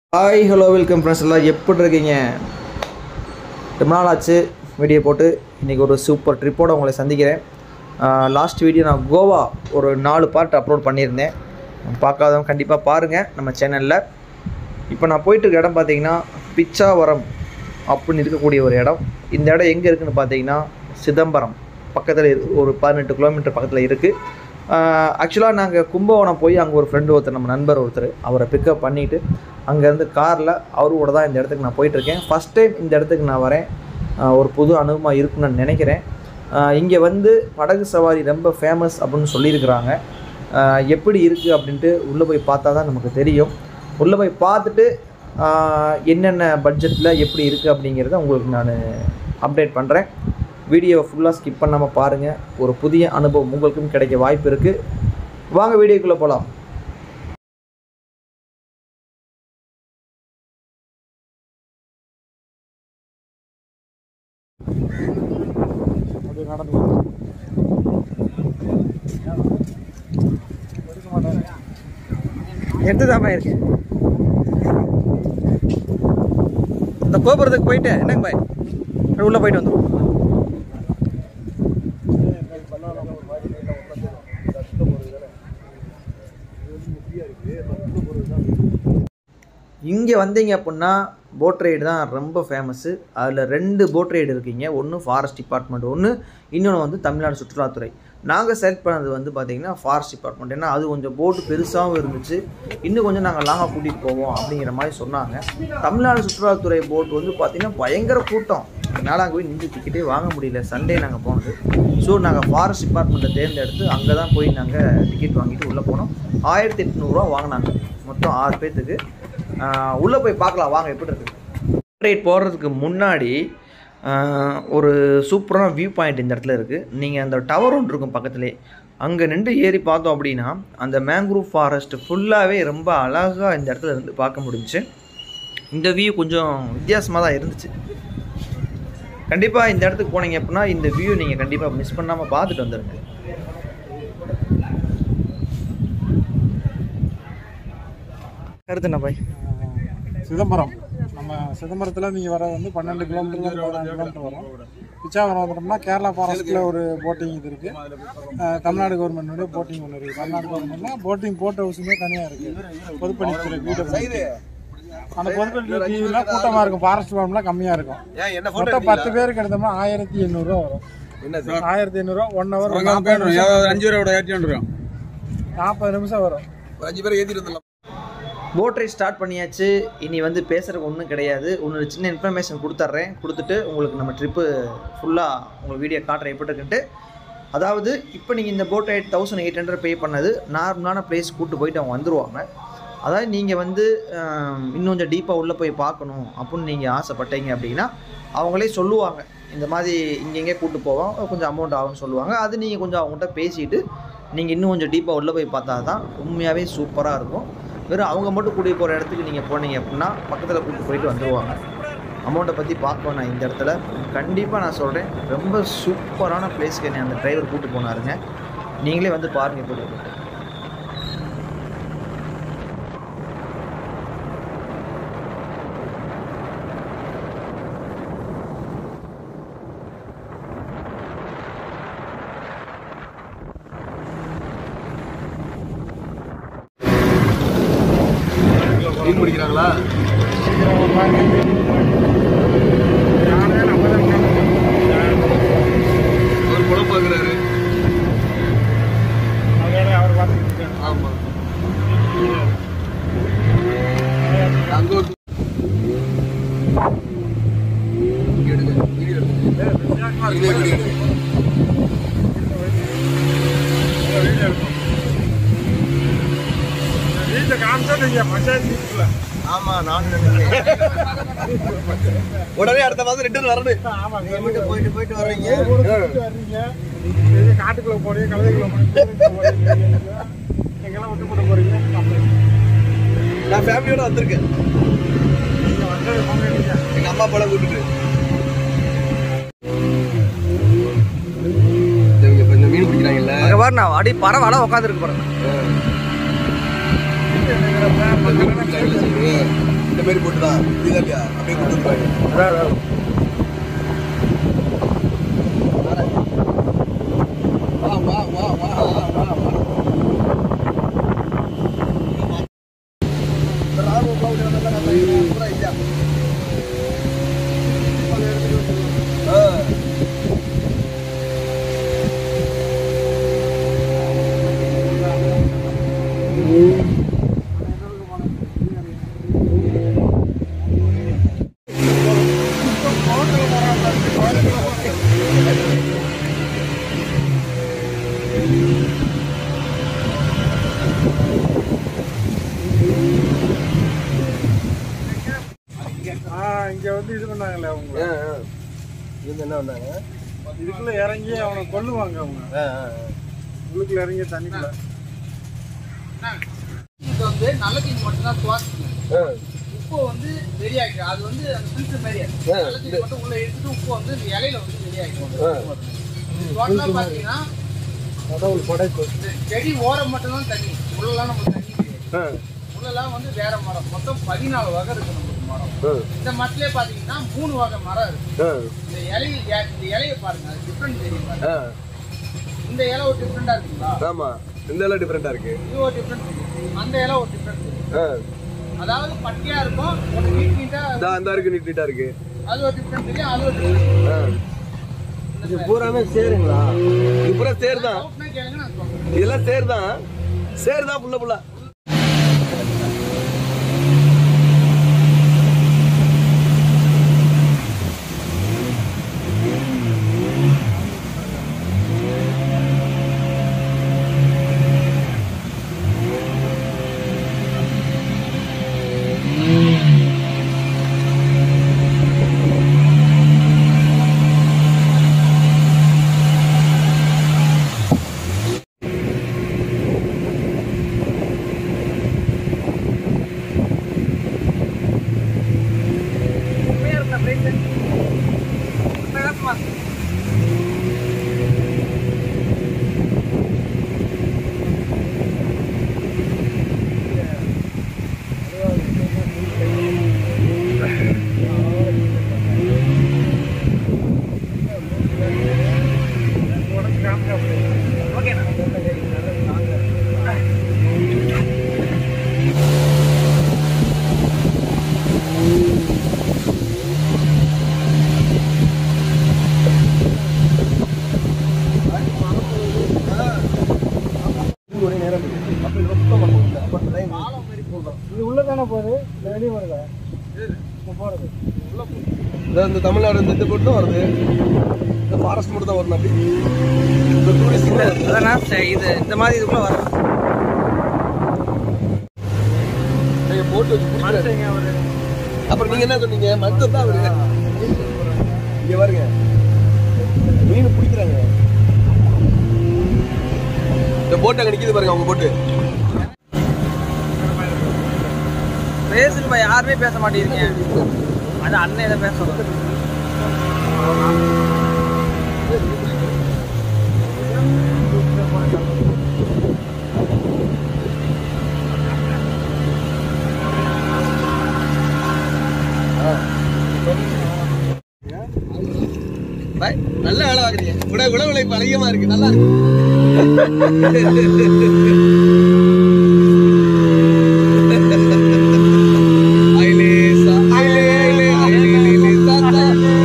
Hi hello welcome friends எல்லாம் எப்படி இருக்கீங்க ரொம்ப நாள் ஆச்சு வீடியோ போட்டு இன்றைக்கி ஒரு சூப்பர் ட்ரிப்போடு உங்களை சந்திக்கிறேன் லாஸ்ட் வீடியோ நான் கோவா ஒரு நாலு பார்ட் அப்லோட் பண்ணியிருந்தேன் பார்க்காதவங்க கண்டிப்பாக பாருங்கள் நம்ம சேனலில் இப்போ நான் போயிட்டு இருக்க இடம் பார்த்தீங்கன்னா பிச்சாவரம் அப்படின்னு இருக்கக்கூடிய ஒரு இடம் இந்த இடம் எங்கே இருக்குதுன்னு பார்த்தீங்கன்னா சிதம்பரம் பக்கத்தில் இரு- ஒரு பதினெட்டு கிலோமீட்டர் பக்கத்தில் இருக்குது ஆக்சுவலாக நாங்கள் கும்பகோணம் போய் அங்கே ஒரு ஃப்ரெண்டு ஒருத்தர் நம்ம நண்பர் ஒருத்தர் அவரை பிக்கப் பண்ணிவிட்டு அங்கேருந்து காரில் அவரோட தான் இந்த இடத்துக்கு நான் போயிட்டுருக்கேன் ஃபஸ்ட் டைம் இந்த இடத்துக்கு நான் வரேன் ஆஹ் ஒரு புது அனுபவமாக இருக்குன்னு நான் நினைக்கிறேன் இங்கே வந்து படகு சவாரி ரொம்ப ஃபேமஸ் அப்படின்னு சொல்லியிருக்கிறாங்க ஆஹ் எப்படி இருக்குது அப்படின்ட்டு உள்ளே போய் பார்த்தா தான் நமக்கு தெரியும் உள்ளே போய் பார்த்துட்டு ஆஹ் என்னென்ன பட்ஜெட்டில் எப்படி இருக்குது அப்படிங்கிறத உங்களுக்கு நான் அப்டேட் பண்ணுறேன் வீடியோவை ஃபுல்லாக ஸ்கிப் பண்ணாமல் பாருங்கள் ஒரு புதிய அனுபவம் உங்களுக்கும் கிடைக்க வாய்ப்பு இருக்குது வாங்க வீடியோக்குள்ளே போகலாம் அப்படியே நடந்து போகும். எடுக்க மாட்டாங்க. எடுத்துதாம்மா இருக்கு இந்த கோபுரத்துக்கு போயிட்டு என்னங்க பாய் உள்ள போயிட்டு வந்துடும் இங்கே வந்தீங்க அப்படின்னா போட் ரைடு தான் ரொம்ப ஃபேமஸ்ஸு அதில் ரெண்டு போட் ரைடு இருக்கீங்க ஒன்று ஃபாரஸ்ட் டிபார்ட்மெண்ட் ஒன்று இன்னொன்று வந்து தமிழ்நாடு சுற்றுலாத்துறை நாங்கள் செலக்ட் பண்ணது வந்து பார்த்தீங்கன்னா ஃபாரஸ்ட் டிபார்ட்மெண்ட் ஏன்னா அது கொஞ்சம் போட்டு பெருசாகவும் இருந்துச்சு இன்னும் கொஞ்சம் நாங்கள் லாங்காக கூட்டிகிட்டு போவோம் அப்படிங்கிற மாதிரி சொன்னாங்க தமிழ்நாடு சுற்றுலாத்துறை போட் வந்து பார்த்திங்கன்னா பயங்கர கூட்டம் அதனால் அங்கே போய் நின்று டிக்கெட்டே வாங்க முடியல சண்டே நாங்கள் போனது ஸோ நாங்கள் ஃபாரஸ்ட் டிபார்ட்மெண்ட்டை தேர்ந்தெடுத்து அங்கே தான் போய் நாங்கள் டிக்கெட் வாங்கிட்டு உள்ளே போனோம் ஆயிரத்தி எட்நூறுரூவா வாங்கினாங்க மொத்தம் ஆறு பேர்த்துக்கு உள்ளே போய் பார்க்கலாம் வாங்க எப்படி இருக்கு ரைட் போகிறதுக்கு முன்னாடி ஆஹ், ஒரு சூப்பரான வியூ பாயிண்ட் இந்த இடத்துல இருக்குது நீங்கள் அந்த டவர் ஒன்று இருக்கும் பக்கத்துலேயே அங்கே நின்று ஏறி பார்த்தோம் அப்படின்னா அந்த மேங்க்ரூவ் ஃபாரஸ்ட் ஃபுல்லாகவே ரொம்ப அழகாக இந்த இடத்துல இருந்து பார்க்க முடிஞ்சுச்சு இந்த வியூ கொஞ்சம் வித்தியாசமாக தான் இருந்துச்சு கண்டிப்பாக இந்த இடத்துக்கு போனீங்க அப்படின்னா இந்த வியூ நீங்கள் கண்டிப்பாக மிஸ் பண்ணாமல் பார்த்துட்டு வந்துடுங்க கருத்து என்ன பாய் சிதம்பரம் நம்ம சிதம்பரத்தில் நீங்கள் வர வந்து பன்னெண்டு கிலோமீட்டர் பதினாறு கிலோமீட்டர் வரும் பிச்சாவரம் வந்துட்டோம்னா கேரளா ஃபாரஸ்ட்டில் ஒரு போட்டிங் இது இருக்குது தமிழ்நாடு கவர்மெண்ட்டுடைய போட்டிங் ஒன்று இருக்குது தமிழ்நாடு கவர்மெண்ட்னா போட்டிங் போட் ஹவுஸுமே தனியாக இருக்குது பொதுப்பணித்துறை வீடு அந்த பொதுப்பணித்துறை டிவிலாம் கூட்டமாக இருக்கும் ஃபாரஸ்ட் ஃபார்ம்லாம் கம்மியாக இருக்கும் மொத்தம் பத்து பேருக்கு எடுத்தோம்னா ஆயிரத்தி எண்ணூறுரூவா வரும் ஆயிரத்தி எண்ணூறுரூவா ஒன் ஹவர் அஞ்சு ரூபா ஏற்றி வந்துடும் நாற்பது நிமிஷம் வரும் அஞ்சு பேர் ஏற்றிட்டு வந்துடலாம் போட் ரைட் ஸ்டார்ட் பண்ணியாச்சு இனி வந்து பேசுகிறதுக்கு ஒன்றும் கிடையாது ஒன்று சின்ன இன்ஃபர்மேஷன் கொடுத்துட்றேன் கொடுத்துட்டு உங்களுக்கு நம்ம ட்ரிப்பு ஃபுல்லாக உங்களுக்கு வீடியோ காட்டுறேன் எப்படி இருக்குன்ட்டு அதாவது இப்போ நீங்கள் இந்த boat right thousand eight hundred pay பண்ணது நார்மலான பிளேஸ் கூட்டு போயிட்டு அவங்க வந்துருவாங்க அதாவது நீங்கள் வந்து ஆம், இன்னும் கொஞ்சம் டீப்பாக உள்ளே போய் பார்க்கணும் அப்படின்னு நீங்கள் ஆசைப்பட்டீங்க அப்படின்னா அவங்களே சொல்லுவாங்க இந்த மாதிரி இங்கெங்கே கூட்டு போவோம் கொஞ்சம் அமௌண்ட் ஆகும்னு சொல்லுவாங்க அது நீங்கள் கொஞ்சம் அவங்ககிட்ட பேசிட்டு நீங்கள் இன்னும் கொஞ்சம் டீப்பாக உள்ளே போய் பார்த்தா தான் உண்மையாகவே சூப்பராக இருக்கும் வெறும் அவங்க மட்டும் கூட்டிகிட்டு போகிற இடத்துக்கு நீங்கள் போனீங்க அப்படின்னா பக்கத்தில் கூட்டிட்டு போயிட்டு வந்துடுவாங்க அமௌண்ட்டை பற்றி பார்ப்போம் நான் இந்த இடத்துல கண்டிப்பாக நான் சொல்கிறேன் ரொம்ப சூப்பரான பிளேஸ்க்கு என்னை அந்த டிரைவர் கூட்டு போனாருங்க நீங்களே வந்து பாருங்கள் எப்படி இருக்குன்ட்டு. மீன் பிடிக்கிறாங்களா அவர் குழம்பு பார்க்குறாரு அதோட அவர் பார்த்துக்கிட்டு ஆமா அங்க ஒரு இங்க எடுங்க, வீடியோ எடுங்க. இதே வீடியோ எடுங்க. வீட்டில் காமிச்சா நீங்கள் பஞ்சாயத்து வீட்டுல ஆமா நான் உடனே அடுத்த மாதம் ரிட்டர்ன் வரணும் ஆமாம் நீங்க மட்டும் போயிட்டு போயிட்டு வர்றீங்க வர்றீங்க பெரிய காட்டுக்குள்ள போறீங்க கழுதைக்குள்ள போறீங்க எங்கெல்லாம் விட்டு போட்டு போறீங்க நான் ஃபேமிலியோட வந்திருக்கேன் நீங்க வந்து போங்க எங்க அம்மா அப்பாலாம் கூப்பிட்டு இவங்க இப்ப இந்த மீன் பிடிக்கிறாங்கல்ல அங்கே பாருண்ணா அடி பரவாயில்ல உட்காந்துருக்கு பாருங்க இந்த மீன் பிடிக்கிறாங்கல்ல சொல்லு. இந்த மாதிரி போட்டு தான் புரியுதா இல்லையா அப்படியே கொடுத்துருப்பாங்க வா வா வா வா வா வா வா ராணுவ பாவடி வந்தா நம்ம பூரா இல்லையா ஆ ஆ இங்க வந்து இது பண்ணாங்கல்ல அவங்க ஆ, ஆ. இவங்க என்ன பண்ணாங்க இதுக்குள்ள இறங்கி அவனை கொல்லுவாங்க அவங்க ஆ, ஆ, ஆ. உள்ளுக்குள்ள இறங்கி தண்ணிக்குள்ள இது வந்து நல்ல தண்ணி மட்டும்தான் சுவாசிக்கும் ஆ. உப்பு வந்து வெளியாக்கும் அது வந்து அந்த ஃபில்டர் மாதிரி அது. ஆ, நல்ல தண்ணி மட்டும் உள்ள எடுத்துட்டு உப்பு வந்து இந்த இலையில வந்து வெளியாக்கும் ஆ. டோட்டலா பாத்தீங்கன்னா கடவுள் படைப்பு இந்த செடி ஓரம் மட்டும்தான் தண்ணி உள்ளலாம் நமக்கு தண்ணி கிடையாது ஆ. உள்ளலாம் வந்து வேற மரம் மொத்தம் பதினாலு வகை இருக்கு நமக்கு மரம் ஆ. இந்த மரத்திலே பாத்தீங்கன்னா மூணு வகை மரம் இருக்கு ஆ. இந்த இலையை இந்த இலையை பாருங்க அது டிஃப்ரெண்ட் தெரியும் பாருங்க. ஆ. இந்த இலை ஒரு டிஃப்ரெண்டா இருக்குங்களா ஆமா இந்த எல்லாம் டிஃப்ரெண்டா இருக்கு இது ஒரு டிஃப்ரெண்ட் தெரியும் அந்த இலை ஒரு டிஃப்ரெண்ட் தெரியும் ஆ. அதாவது பட்டியா இருக்கும் ஒரு நீட் நீட்டா இந்தா இந்த இருக்கு நீட் நீட்டா இருக்கு அது ஒரு டிஃப்ரெண்ட் தெரியும் அது ஒரு டிஃப்ரெண்ட் ஆ. இது பூராமே சேருங்களா இது பூரா சேர் தான் டவுட்னா கேளுங்க நான் சொல்றேன் இதெல்லாம் சேர் தான் சேர் தான் புள்ள புள்ள ஒரே நேரம் இருக்கு. அப்ப இது ரொம்ப மரம் இல்லை. அப்ப இந்த line இது உள்ள தானே போகுது இல்லை வெளியே வருதா இப்போ போகிறது இந்த இந்த தமிழ்நாடு இந்த இது மட்டும் வருது இந்த ஃபாரஸ்ட் மட்டும் தான் வரணும் அப்படி இந்த டூரிஸ்ட் அதான் இது இந்த மாதிரி இதுக்குள்ள வர போட்டு வச்சு பிடிக்கிறாரு. அப்புறம் நீங்க என்ன சொன்னீங்க மருத்துவம் தான் அவரு இங்க பாருங்க மீன் பிடிக்கிறாங்க இந்த போட்டு அங்க நிக்குது பாருங்க அவங்க போட்டு பேசுங்க யாருமே பேச மாட்டேங்கிறீங்க அது அண்ணன் எதை பேச சொல்லுங்க பாய், நல்ல வேலை வாங்குறீங்க விட விட விளைப்பு அதிகமா இருக்கு நல்லா இருக்கு ஐலேசா, ஐலே, ஐலே, ஐலே, ஐலே, சாத்தா.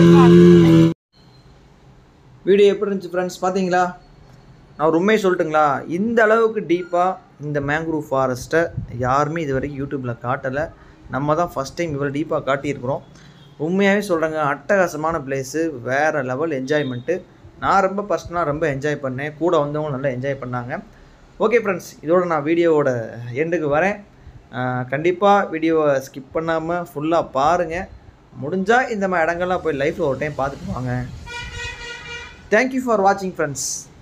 வீடியோ எப்படி இருந்துச்சு ஃப்ரெண்ட்ஸ் பார்த்தீங்களா நான் ஒரு உண்மையை சொல்லட்டுங்களா இந்த அளவுக்கு டீப்பாக இந்த மேங்க்ரூவ் ஃபாரஸ்ட்டை யாருமே இது வரைக்கும் யூடியூப்பில் காட்டலை நம்ம தான் ஃபஸ்ட் டைம் இவ்வளோ டீப்பாக காட்டியிருக்கிறோம் உண்மையாகவே சொல்கிறேங்க அட்டகாசமான பிளேஸு வேறு லெவல் என்ஜாய்மெண்ட்டு நான் ரொம்ப பர்சனலாக ரொம்ப என்ஜாய் பண்ணேன் கூட வந்தவங்க நல்லா என்ஜாய் பண்ணாங்க ஓகே ஃப்ரெண்ட்ஸ் இதோட நான் வீடியோவோட எண்டுக்கு வரேன் கண்டிப்பாக வீடியோவை ஸ்கிப் பண்ணாமல் ஃபுல்லாக பாருங்கள் முடிஞ்சால் இந்த மாதிரி இடங்கள்லாம் போய் லைஃப்பில் ஒரு டைம் பார்த்துட்டு வாங்க தேங்க்யூ ஃபார் வாட்சிங் ஃப்ரெண்ட்ஸ்